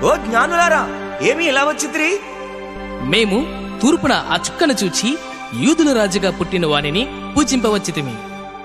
ఓ జ్ఞానులారా ఏమి ఇలా వచ్చిద్రి మేము తూర్పున ఆ చుక్కను చూచి యూదుల రాజుగా పుట్టిన వానిని పూజింపవచ్చితిమి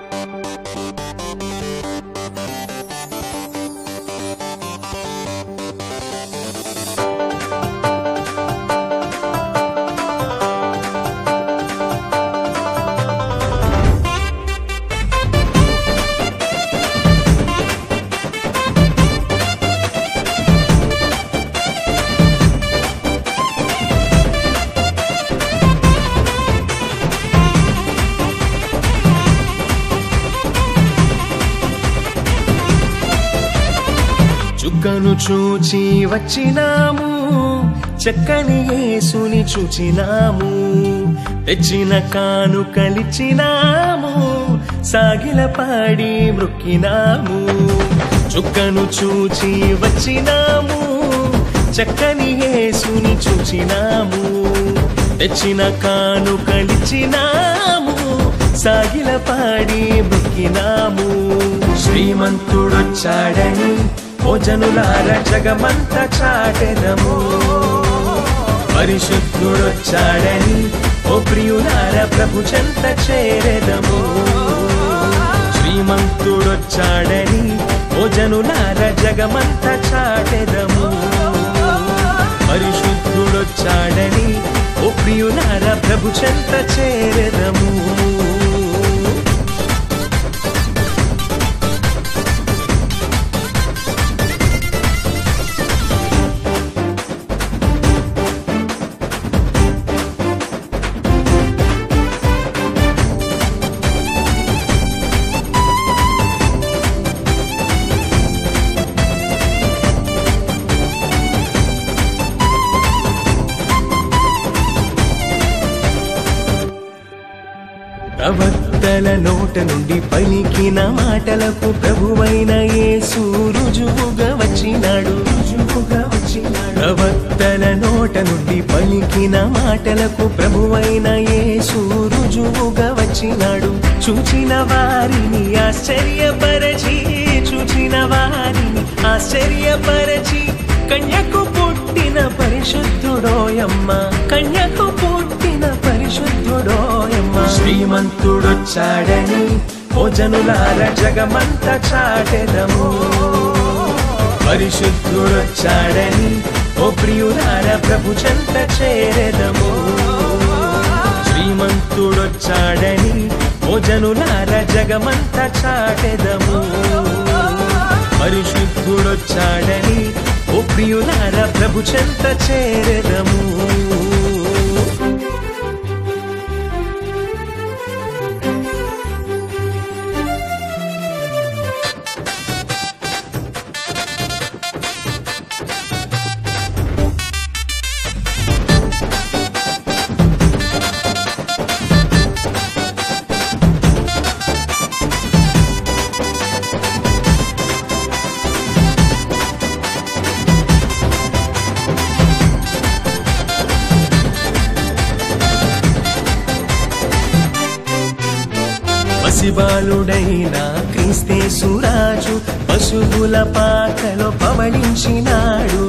చుక్కను చూచి వచ్చినాము చక్కని యేసుని చూచినాము తెచ్చిన కాను కలిచినాము సాగిల పాడి మృక్కినాము చుక్కను చూచి వచ్చినాము చక్కని యేసుని చూచినాము తెచ్చిన కాను కలిచినాము సాగిల పాడి మృక్కినాము శ్రీమంతుడొచ్చాడని ఓ జనులార జగమంత చాటెదము పరిశుద్ధుడొచ్చాడని ఓ ప్రియులార ప్రభు చెంత చేరెదము శ్రీమంతుడొచ్చాడని ఓ జనులార జగమంత చాటెదము పరిశుద్ధుడొచ్చాడని ఓ ప్రియులార ప్రభు చెంత చేరెదము ప్రవక్తల నోట నుండి పలికిన మాటలకు ప్రభువైన యేసు రుజువుగా వచ్చినాడు రుజువుగా వచ్చినాడు ప్రవక్తల నోట నుండి పలికిన మాటలకు ప్రభువైన యేసు రుజువుగా వచ్చినాడు చూచిన వారిని ఆశ్చర్యపరచి చూచిన వారిని ఆశ్చర్యపరచి కన్యకు పుట్టిన పరిశుద్ధుడోయమ్మ కన్యకు పుట్టిన పరిశుద్ధుడోయమ్మ శ్రీమంతుడొచ్చాడని ఓ జనులార జగమంత చాటెదము పరిశుద్ధుడొచ్చాడని ఓ ప్రియులార ప్రభు చెంత చేరెదము శ్రీమంతుడొచ్చాడని ఓ జనులార జగమంత చాటెదము పరిశుద్ధుడొచ్చాడని ఓ ప్రియులార ప్రభు చెంత చేరెదము పసిబాలుడైన క్రీస్తేసురాజు పశువుల పాకలో పవళించినాడు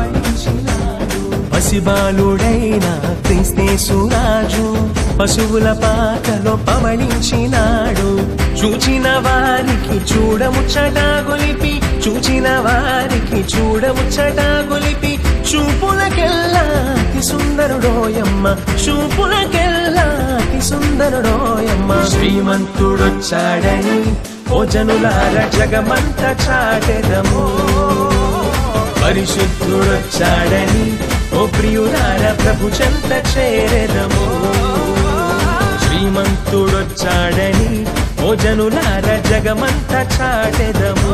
పసిబాలుడైన క్రీస్తేసురాజు పశువుల పాకలో పవళించినాడు చూచిన వారికి చూడముచ్చట గొలిపి చూచిన వారికి చూడముచ్చట గొలిపి చూపులకెల్లా అతి సుందరుడోయమ్మ చూపులకెల్లా అతి సుందరుడోయమ్మ శ్రీమంతుడొచ్చాడని ఓ జనులార జగమంత చాటెదము పరిశుద్ధుడొచ్చాడని ఓ ప్రియులార ప్రభు చెంత చేరెదము శ్రీమంతుడొచ్చాడని ఓ జనులార జగమంత చాటెదము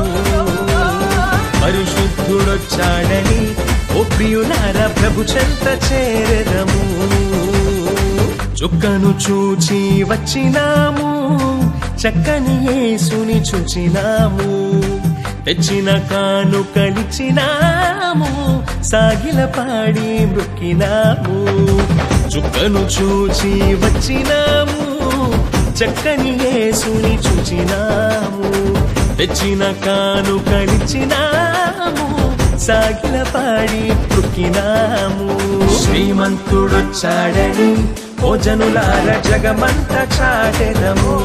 పరిశుద్ధుడొచ్చాడని ఓ ప్రియులార ప్రభు చెంత చేరెదము చుక్కను చూచి వచ్చినాము చక్కని యేసుని చూచినాము తెచ్చిన కాను కలిచినాము సాగిల పాడి మృక్కినాము చుక్కను చూచి వచ్చినాము చక్కని యేసుని చూచినాము తెచ్చిన కాను కలిచినాము సాగిల పాడి తృక్కినాము శ్రీమంతుడొచ్చాడని ఓ జనులార జగమంత చాటెదము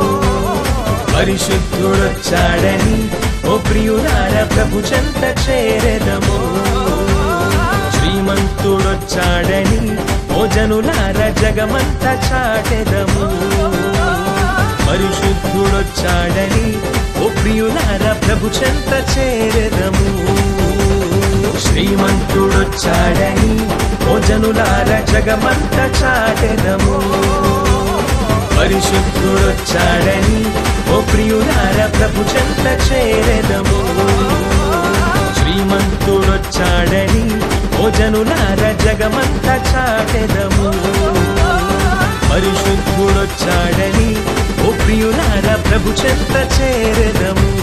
పరిశుద్ధుడొచ్చాడని ఓ ప్రియులార ప్రభు చెంత చేరెదము శ్రీమంతుడొచ్చాడని ఓ జనులార జగమంత చాటెదము పరిశుద్ధుడొచ్చాడని ఓ ప్రియులార ప్రభు చెంత చేరెదము శ్రీమంతుడొచ్చాడని ఓ జనులార జగమంత చాటెదము పరిశుద్ధుడొచ్చాడని ఓ ప్రియులార ప్రభు చెంత చేరెదము శ్రీమంతుడొచ్చాడని ఓ జనులార జగమంత చాటెదము పరిశుద్ధుడొచ్చాడని ఓ ప్రియులార ప్రభు చెంత చేరెదము